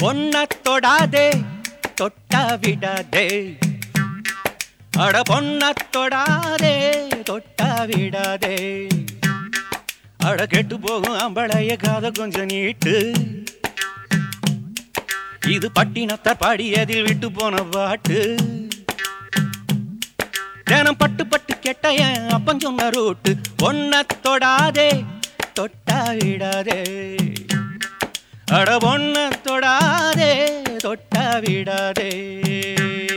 பொண்ண தொடாதே தொட்டா விடாதே அட பொண்ண தொடாதே தொட்டா விடாதே அட கெட்டு போகும் அம்பளைய காத கொஞ்சம் நீட்டு இது பட்டினத்த பாடியதில் விட்டு போன பாட்டு தினம் பட்டு பட்டு கெட்ட என் அப்பன் சொன்ன ரூட்டு பொண்ண தொடாதே தொட்டா விடாதே அட பொண்ண தொடாதே தொட்டா விடாதே